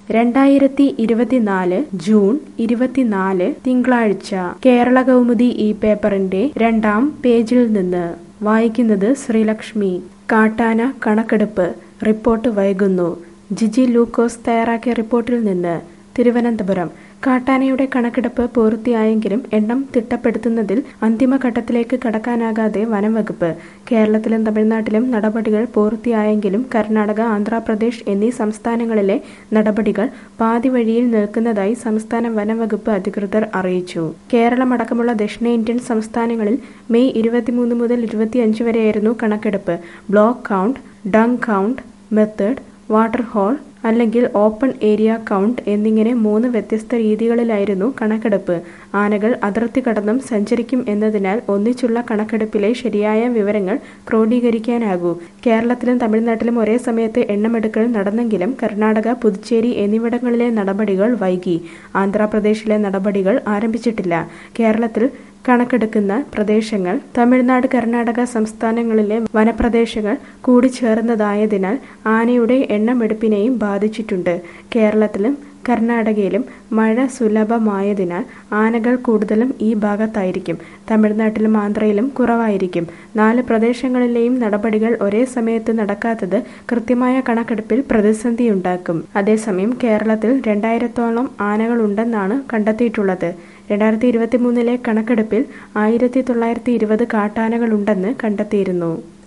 രണ്ടായിരത്തി ഇരുപത്തിനാല് ജൂൺ ഇരുപത്തിനാല് തിങ്കളാഴ്ച കേരള കൗമുദി ഈ പേപ്പറിന്റെ രണ്ടാം പേജിൽ നിന്ന് വായിക്കുന്നത് ശ്രീലക്ഷ്മി കാട്ടാന കണക്കെടുപ്പ് റിപ്പോർട്ട് വൈകുന്നു ജിജി ലൂക്കോസ് തയ്യാറാക്കിയ റിപ്പോർട്ടിൽ നിന്ന് തിരുവനന്തപുരം കാട്ടാനയുടെ കണക്കെടുപ്പ് പൂർത്തിയായെങ്കിലും എണ്ണം തിട്ടപ്പെടുത്തുന്നതിൽ അന്തിമഘട്ടത്തിലേക്ക് കടക്കാനാകാതെ വനം വകുപ്പ് കേരളത്തിലും തമിഴ്നാട്ടിലും നടപടികൾ പൂർത്തിയായെങ്കിലും കർണാടക ആന്ധ്രാപ്രദേശ് എന്നീ സംസ്ഥാനങ്ങളിലെ നടപടികൾ പാതി വഴിയിൽ നിൽക്കുന്നതായി സംസ്ഥാന വനം വകുപ്പ് അധികൃതർ അറിയിച്ചു കേരളമടക്കമുള്ള ദക്ഷിണേന്ത്യൻ സംസ്ഥാനങ്ങളിൽ മെയ് ഇരുപത്തിമൂന്ന് മുതൽ ഇരുപത്തിയഞ്ച് വരെയായിരുന്നു കണക്കെടുപ്പ് block count dung count method water hole അല്ലെങ്കിൽ ഓപ്പൺ ഏരിയ കൗണ്ട് എന്നിങ്ങനെ മൂന്ന് വ്യത്യസ്ത രീതികളിലായിരുന്നു കണക്കെടുപ്പ് ആനകൾ അതിർത്തി കടന്നും സഞ്ചരിക്കും എന്നതിനാൽ ഒന്നിച്ചുള്ള കണക്കെടുപ്പിലെ ശരിയായ വിവരങ്ങൾ ക്രോഡീകരിക്കാനാകൂ കേരളത്തിലും തമിഴ്നാട്ടിലും ഒരേ സമയത്ത് എണ്ണമെടുക്കൽ നടന്നെങ്കിലും കർണാടക പുതുച്ചേരി എന്നിവിടങ്ങളിലെ നടപടികൾ വൈകി ആന്ധ്രാപ്രദേശിലെ നടപടികൾ ആരംഭിച്ചിട്ടില്ല കേരളത്തിൽ കണക്കെടുക്കുന്ന പ്രദേശങ്ങൾ തമിഴ്നാട് കർണാടക സംസ്ഥാനങ്ങളിലെ വനപ്രദേശങ്ങൾ കൂടിച്ചേർന്നതായതിനാൽ ആനയുടെ എണ്ണമെടുപ്പിനെയും ബാധിച്ചിട്ടുണ്ട് കേരളത്തിലും കർണാടകയിലും മഴ സുലഭമായതിനാൽ ആനകൾ കൂടുതലും ഈ ഭാഗത്തായിരിക്കും തമിഴ്നാട്ടിലും ആന്ധ്രയിലും കുറവായിരിക്കും നാല് പ്രദേശങ്ങളിലെയും നടപടികൾ ഒരേ സമയത്ത് നടക്കാത്തത് കൃത്യമായ കണക്കെടുപ്പിൽ പ്രതിസന്ധിയുണ്ടാക്കും അതേസമയം കേരളത്തിൽ രണ്ടായിരത്തോളം ആനകളുണ്ടെന്നാണ് കണ്ടെത്തിയിട്ടുള്ളത് രണ്ടായിരത്തി ഇരുപത്തി മൂന്നിലെ കണക്കെടുപ്പിൽ ആയിരത്തി തൊള്ളായിരത്തി ഇരുപത് കാട്ടാനകളുണ്ടെന്ന് കണ്ടെത്തിയിരുന്നു